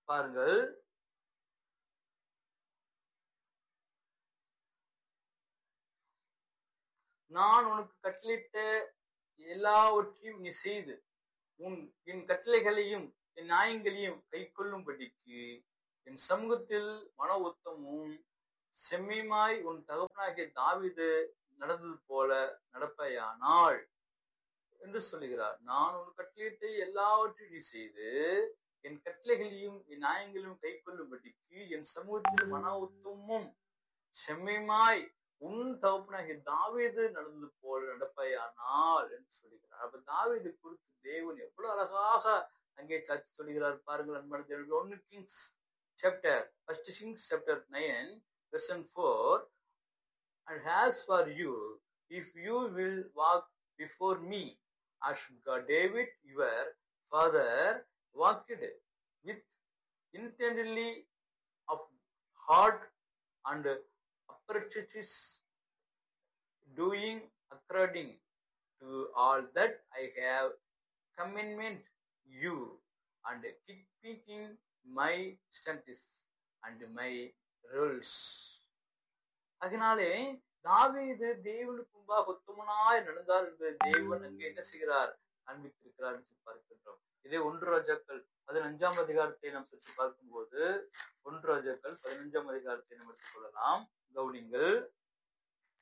பாருங்கள் நான் உனக்கு கட்டளையிட்ட எல்லாவற்றையும் நீ செய்து உன் என் கட்டளைகளையும் என் நியாயங்களையும் கை கொள்ளும்படிக்கு என் சமூகத்தில் மன உத்தமும் செம்மியுமாய் உன் தகப்பனாகிய தாவிது நடந்தது போல நடப்பையானாள் என்று சொல்லுகிறார் நான் உன் கட்டளையிட்ட எல்லாவற்றையும் நீ செய்து என் கட்டளைகளையும் என் நியாயங்களையும் கை கொள்ளும்படிக்கு என் சமூகத்தில் மன உத்தமும் செம்மியுமாய் உன் தகப்பனாகிய தாவீது நடந்தது போல நடப்பையானால் என்று சொல்லுகிறார் அப்ப தாவீது குறித்து தேவன் எவ்வளவு அழகாக அங்கே சாட்சி சொல்லுகிறார் பாருங்கள் அன்பான ஒன்னு Kings chapter first Kings chapter nine lesson four and has for you if you will walk before me as David your father walked with intently of heart and apprentices doing according to all that I have commandment you and keeping my statutes and my rules. அதனாலே தாவீது தேவனுக்கு முன்பாக உத்தமனாய் நடந்தார் என்று தேவன் அங்கே என்ன செய்கிறார் காண்பித்திருக்கிறார் என்று பார்க்கின்றோம் இதே ஒன்று ராஜாக்கள் பதினஞ்சாம் அதிகாரத்தை நாம் சற்று பார்க்கும்போது ஒன்று ராஜாக்கள் பதினஞ்சாம் அதிகாரத்தை நாம் எடுத்துக்கொள்ளலாம் கவுனிங்கள்